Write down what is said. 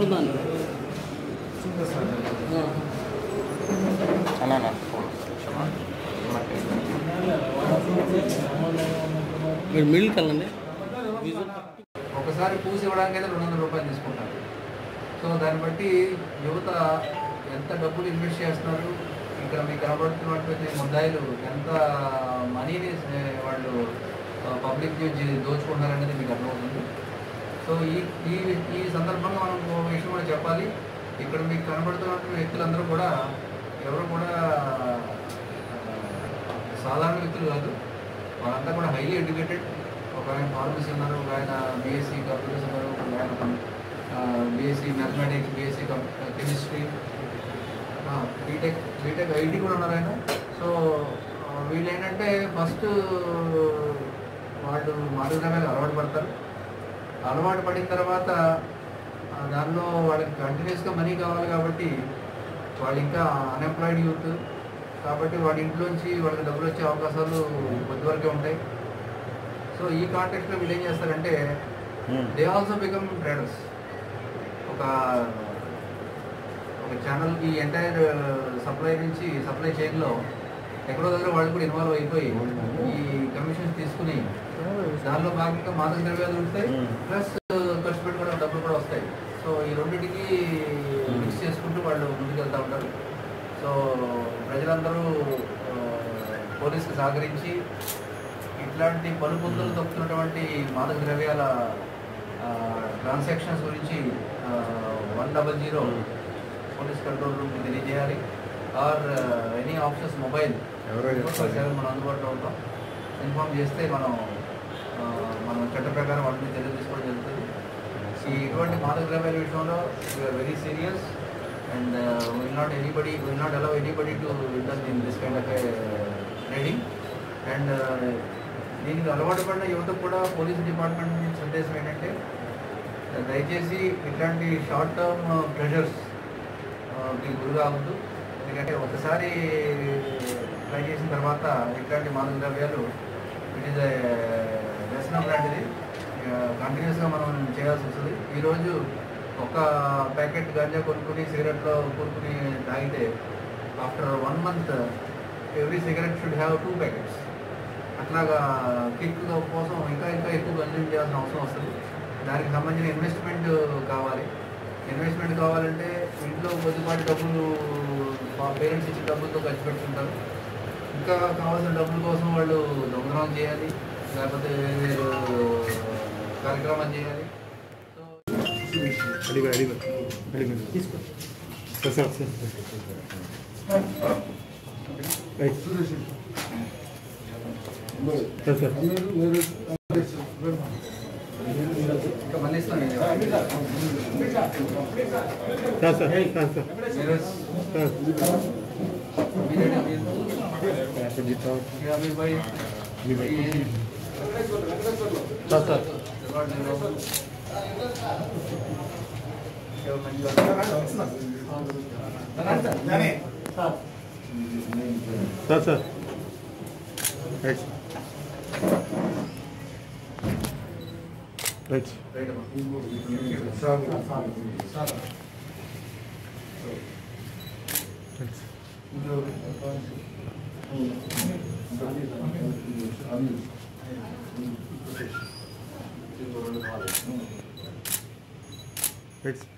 అనుకున్నాను అన్నా అన్నా. మీరు మిడిల్ కలండి ఒకసారి పూసి ఇవ్వడానికి అయితే రెండు వందల రూపాయలు తీసుకుంటారు సో దాన్ని బట్టి యువత ఎంత డబ్బులు ఇన్వెస్ట్ చేస్తున్నారు ఇక్కడ మీకు కనబడుతున్నటువంటి ముద్దాయిలు ఎంత మనీని వాళ్ళు పబ్లిక్ నుంచి దోచుకుంటున్నారు అనేది మీకు అర్థమవుతుంది సో ఈ ఈ ఈ సందర్భంగా మనం ఒక విషయం కూడా చెప్పాలి ఇక్కడ మీకు కనబడుతున్నటువంటి వ్యక్తులందరూ కూడా ఎవరు కూడా ఆ, సాధారణ వ్యక్తులు కాదు వాళ్ళంతా కూడా హైలీ ఎడ్యుకేటెడ్ ఒక ఆయన ఫార్మసీ ఉన్నారు ఒక ఆయన బీఎస్సీ కంప్యూటర్స్ ఉన్నారు ఒక ఆయన BSc mathematics BSc chemistry BTech BTech IT కూడా ఉన్నారు ఆయన సో ఆ, వీళ్ళు ఏంటంటే ఫస్ట్ వాళ్ళు మాటలు అలవాటు పడతారు అలవాటు పడిన తర్వాత ఆ, దానిలో వాళ్ళకి కంటిన్యూస్గా మనీ కావాలి కాబట్టి వాళ్ళు ఇంకా అన్ఎంప్లాయిడ్ యూత్ కాబట్టి వాడి ఇంట్లోంచి వాళ్ళకి డబ్బులు వచ్చే అవకాశాలు కొద్ది వరకే ఉంటాయి సో ఈ కాంటెక్స్లో వీళ్ళు ఏం చేస్తారంటే um. They also become traders ఒక ఒక ఛానల్కి ఎంటైర్ సప్లై నుంచి సప్లై చైన్లో ఎక్కడో దగ్గర వాళ్ళు కూడా ఇన్వాల్వ్ అయిపోయి ఈ కమిషన్స్ తీసుకుని దానిలో భాగంగా మాదక ద్రవ్యాలు ఉంటాయి Hmm. ప్లస్ ఖర్చు పెట్టుకోవడం డబ్బులు కూడా వస్తాయి సో ఈ రెండింటికి మిక్స్ చేసుకుంటూ వాళ్ళు ముందుకు వెళ్తూ ఉంటారు సో ప్రజలందరూ ఆ, పోలీసుకు సహకరించి ఇట్లాంటి పలుపుందులు తప్పుతున్నటువంటి మాదక ద్రవ్యాల ట్రాన్సాక్షన్స్ గురించి one double zero police control రూమ్కి తెలియజేయాలి ఆర్ ఎనీ ఆప్షన్స్ మొబైల్ ఎవరో చెప్పాలి. సెవెన్ మనం అందుబాటులో ఉంటాం ఇన్ఫామ్ చేస్తే మనం ఆ, మనం చట్ట ప్రకారం వాటిని చర్యలు తీసుకోవడం జరుగుతుంది ఈ ఇటువంటి మాదక ద్రవ్యాల విషయంలో we're very serious and will not anybody will not allow anybody to indulge in this kind of trading and దీనికి అలవాటు పడిన యువతకు కూడా పోలీస్ డిపార్ట్మెంట్ నుంచి సందేశం ఏంటంటే దయచేసి ఇట్లాంటి షార్ట్ టర్మ్ ప్రెషర్స్ దీనికి గురి కావద్దు ఎందుకంటే ఒకసారి ట్రై చేసిన తర్వాత ఇట్లాంటి మాదక ద్రవ్యాలు ఇట్ ఈస్ వ్యసనం లాంటిది కంటిన్యూస్గా మనం చేయాల్సి వస్తుంది ఈరోజు ఒక ప్యాకెట్ గంజా కొనుక్కుని సిగరెట్లో కొనుక్కుని తాగితే after one month every cigarette should have two packets అట్లాగా కిక్ కోసం ఇంకా ఇంకా ఎక్కువ కన్జ్యూమ్ చేయాల్సిన అవసరం వస్తుంది దానికి సంబంధించిన ఇన్వెస్ట్మెంట్ కావాలి ఇన్వెస్ట్మెంట్ కావాలంటే ఇంట్లో కొద్దిపాటి డబ్బులు మా పేరెంట్స్ ఇచ్చిన డబ్బులతో ఖర్చు పెట్టుకుంటారు ఇంకా కావాల్సిన డబ్బుల కోసం వాళ్ళు దొంగతనం చేయాలి లేకపోతే వేరు వేరు కార్యక్రమాలు చేయాలి సో అడిగా అడిగా అడిగా తీసుకో sir sir sir right sir sir ఇంకా మళ్ళీ ఇస్తాను నేను. Sir sir sir sir Neeraj, sir మీరేనా మీరు? యా, మీరు బై. ఈ సార్ సార్ రికార్డ్ జీరో. ఎవరు మంచిగా sir sir right right right అమ్మా. రైట్